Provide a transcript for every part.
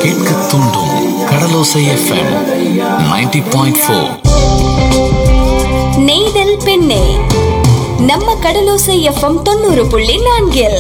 கேட்க தூண்டும் கடலோசை FM 90.4 point four நெய்தல் பெண்ணே நம்ம கடலோசை எஃப்எம் தொண்ணூறு புள்ளி நான்கில்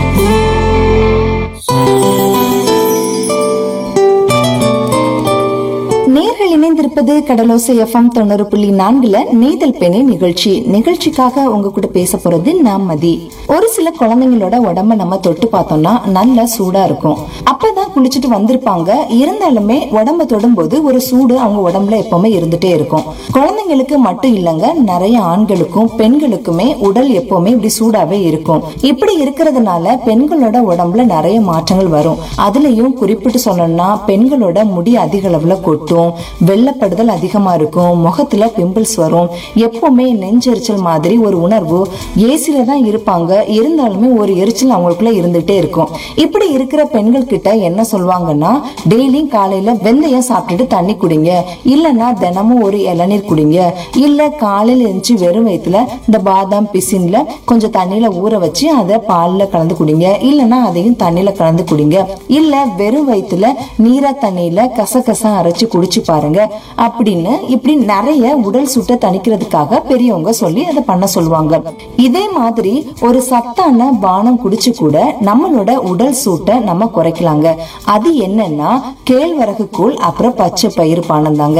நேர்கள் இணைந்திருப்பது கடலோசை எஃப்எம் தொண்ணூறு புள்ளி நான்குல நெய்தல் பெண்ணை நிகழ்ச்சி நிகழ்ச்சிக்காக உங்க கூட பேச போறது நான் மதி ஒரு சில குழந்தைங்களோட உடம்ப நம்ம தொட்டு பார்த்தோம்னா நல்ல சூடா இருக்கும் அப்பதான் குளிச்சுட்டு வந்திருப்பாங்க இருந்தாலுமே உடம்ப தொடும்போது ஒரு சூடு அவங்க உடம்புல எப்பவுமே இருந்துட்டே இருக்கும் குழந்தைங்களுக்கு மட்டும் இல்லைங்க நிறைய ஆண்களுக்கும் பெண்களுக்குமே உடல் எப்பவுமே இப்படி சூடாவே இருக்கும் இப்படி இருக்கிறதுனால பெண்களோட உடம்புல நிறைய மாற்றங்கள் வரும் அதுலயும் குறிப்பிட்டு சொல்லணும்னா பெண்களோட முடி அதிக அளவுல கொட்டும் வெள்ளப்படுதல் அதிகமா இருக்கும் முகத்துல பிம்பிள்ஸ் வரும் எப்பவுமே நெஞ்செரிச்சல் மாதிரி ஒரு உணர்வு ஏசில தான் இருப்பாங்க இருந்தாலுமே ஒரு எரிச்சல் அவங்களுக்குள்ள இருந்துட்டே இருக்கும் இப்படி இருக்கிற பெண்கள் கிட்ட என்ன சொல்லுவாங்கன்னா டெய்லியும் காலையில வெந்தயம் சாப்பிட்டுட்டு தண்ணி குடிங்க இல்லைன்னா தினமும் ஒரு இளநீர் குடிங்க இல்ல காலையில எழுந்துச்சு வெறும் வயிற்றுல இந்த பாதாம் பிசின்ல கொஞ்சம் தண்ணியில ஊற வச்சு அதை பால்ல கலந்து குடிங்க இல்லைன்னா அதையும் தண்ணியில கலந்து குடிங்க இல்ல வெறும் வயிற்றுல நீரா தண்ணியில கசகசா அரைச்சு குடிச்சு பாருங்க அப்படின்னு இப்படி நிறைய உடல் சூட்டை தணிக்கிறதுக்காக பெரியவங்க சொல்லி அதை பண்ண சொல்லுவாங்க இதே மாதிரி ஒரு சத்தான பானம் குடிச்சு கூட நம்மளோட உடல் சூட்டை நம்ம குறைக்கலாங்க அது என்னன்னா கேழ்வரகு கூழ் அப்புறம் பச்சை பயிர் பானம் தாங்க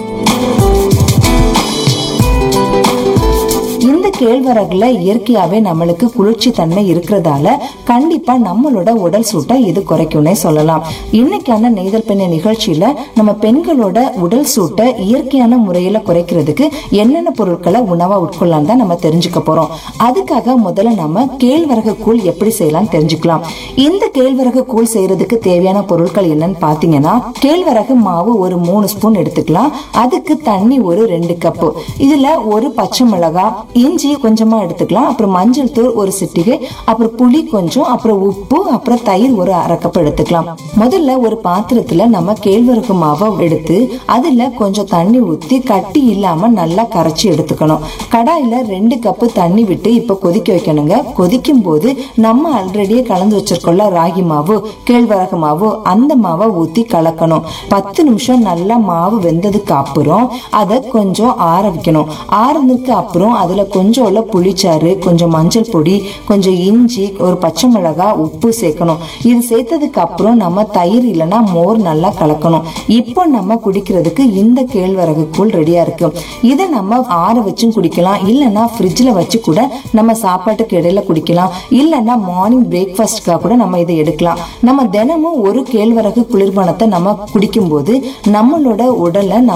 இந்த கேழ்வரகுல இயற்கையாவே நம்மளுக்கு குளிர்ச்சி தன்மை இருக்கிறதால கண்டிப்பா நம்மளோட உடல் சூட்டை இது குறைக்கும்னே சொல்லலாம் இன்னைக்கான நெய்தல் பெண்ணை நிகழ்ச்சியில நம்ம பெண்களோட உடல் சூட்டை இயற்கையான முறையில குறைக்கிறதுக்கு என்னென்ன பொருட்களை உணவா உட்கொள்ளலாம் தான் நம்ம தெரிஞ்சுக்க போறோம் அதுக்காக முதல்ல நம்ம கேழ்வரகு கூழ் எப்படி செய்யலாம் தெரிஞ்சுக்கலாம் இந்த கேழ்வரகு கூழ் செய்யறதுக்கு தேவையான பொருட்கள் என்னன்னு பாத்தீங்கன்னா கேழ்வரகு மாவு ஒரு மூணு ஸ்பூன் எடுத்துக்கலாம் அதுக்கு தண்ணி ஒரு ரெண்டு கப்பு இதுல ஒரு பச்சை மிளகாய் இஞ்சி கொஞ்சமா எடுத்துக்கலாம் அப்புறம் மஞ்சள் தூள் ஒரு சிட்டிகை அப்புறம் புளி கொஞ்சம் அப்புறம் உப்பு அப்புறம் தயிர் ஒரு அரை கப் எடுத்துக்கலாம் முதல்ல ஒரு பாத்திரத்துல நம்ம கேழ்வரகு மாவை எடுத்து அதுல கொஞ்சம் தண்ணி ஊத்தி கட்டி இல்லாம நல்லா கரைச்சி எடுத்துக்கணும் கடாயில ரெண்டு கப்பு தண்ணி விட்டு இப்ப கொதிக்க வைக்கணுங்க கொதிக்கும் போது நம்ம ஆல்ரெடியே கலந்து வச்சிருக்கோம்ல ராகி மாவு கேழ்வரகு மாவு அந்த மாவை ஊத்தி கலக்கணும் பத்து நிமிஷம் நல்லா மாவு வெந்ததுக்கு அப்புறம் அதை கொஞ்சம் ஆற வைக்கணும் ஆறுனதுக்கு அப்புறம் அதுல கொஞ்சம் உள்ள புளிச்சாறு கொஞ்சம் மஞ்சள் பொடி கொஞ்சம் இஞ்சி ஒரு பச்சை மிளகாய் உப்பு சேர்க்கணும் இது சேர்த்ததுக்கு அப்புறம் நம்ம தயிர் இல்லைன்னா மோர் நல்லா கலக்கணும் இப்போ நம்ம குடிக்கிறதுக்கு இந்த கேழ்வரகு கூழ் ரெடியா இருக்கு இதை நம்ம ஆற வச்சும் குடிக்கலாம் இல்லைன்னா ஃப்ரிட்ஜில் வச்சு கூட நம்ம சாப்பாட்டுக்கு இடையில குடிக்கலாம் இல்லைன்னா மார்னிங் பிரேக்ஃபாஸ்ட்காக கூட நம்ம இதை எடுக்கலாம் நம்ம தினமும் ஒரு கேழ்வரகு குளிர்பானத்தை நம்ம குடிக்கும்போது நம்மளோட உடலை நம்ம